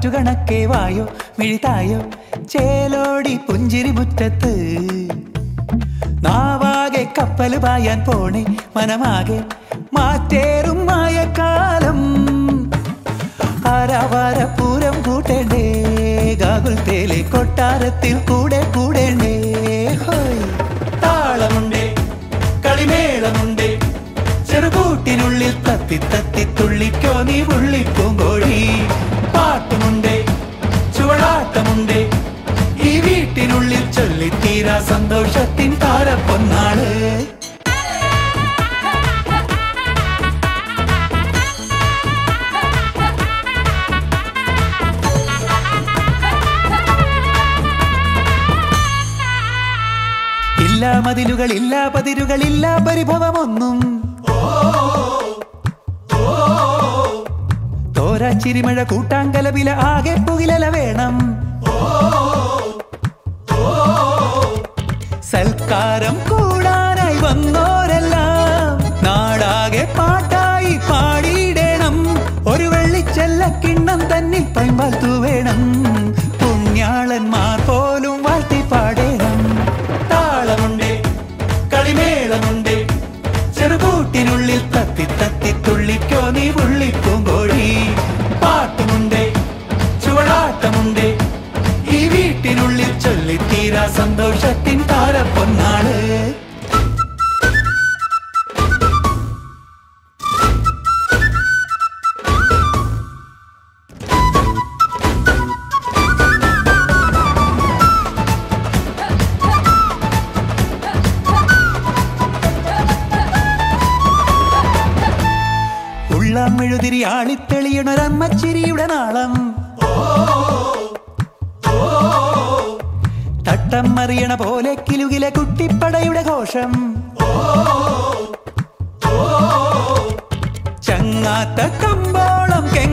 കാറ്റുകണക്കെ വായോ മിഴിതായോ ചേലോടി പുഞ്ചിരി മുറ്റത്ത് നാവാകെ കപ്പൽ പായാൻ പോണേ മനമാകെ മാറ്റേറും മായക്കാലം ആരാവാര പൂരം കൂട്ടേണ്ടേ ഗാകുൽ തേലെ കൊട്ടാരത്തിൽ കൂടെ കൂടേണ്ടേ ഹോയ് താളമുണ്ടേ കളിമേളമുണ്ടേ ചെറുകൂട്ടിനുള്ളിൽ തത്തി തത്തി തുള്ളിക്കോ നീ ഉള്ളിപ്പൂങ്കോഴി പാട്ടുമുണ്ടേ ചുവടാട്ടമുണ്ടേ ഈ വീട്ടിനുള്ളിൽ ചൊല്ലിത്തീരാ സന്തോഷത്തിൻ താരപ്പൊന്നാള് ഇല്ല മതിലുകൾ ഇല്ല പതിരുകൾ ഇല്ല പരിഭവമൊന്നും തോരാ ചിരിമഴ കൂട്ടാങ്കലവില ആകെ പുകിലല വേണം സൽക്കാരം കൂടാനായി വന്നോരെല്ലാം നാടാകെ പാട്ടായി പാടിയിടണം ഒരു വെള്ളിച്ചെല്ല കിണ്ണം തന്നിൽ പൈമ്പാൽ തൂവേണം പുണ്യാളന്മാർ പോലും വാഴ്ത്തി പാടേണം താളമുണ്ടേ കളിമേളമുണ്ടേ ചെറുകൂട്ടിനുള്ളിൽ തത്തി തത്തി തുള്ളിക്കോ നീ ഉള്ളിപ്പൂങ്കോഴി പാട്ടുമുണ്ടേ ചുവടാട്ടമുണ്ടേ ഈ വീട്ടിനുള്ളിൽ ചൊല്ലിത്തീരാ സന്തോഷത്തിൻ താരപ്പൊന്നാള് ഉള്ളം മെഴുതിരി ആളിത്തെളിയണൊരമ്മച്ചിരിയുടെ നാളം തട്ടം മറിയണ പോലെ കിലുകിലെ കുട്ടിപ്പടയുടെ ഘോഷം ചങ്ങാത്ത കമ്പോളം കെങ്ങ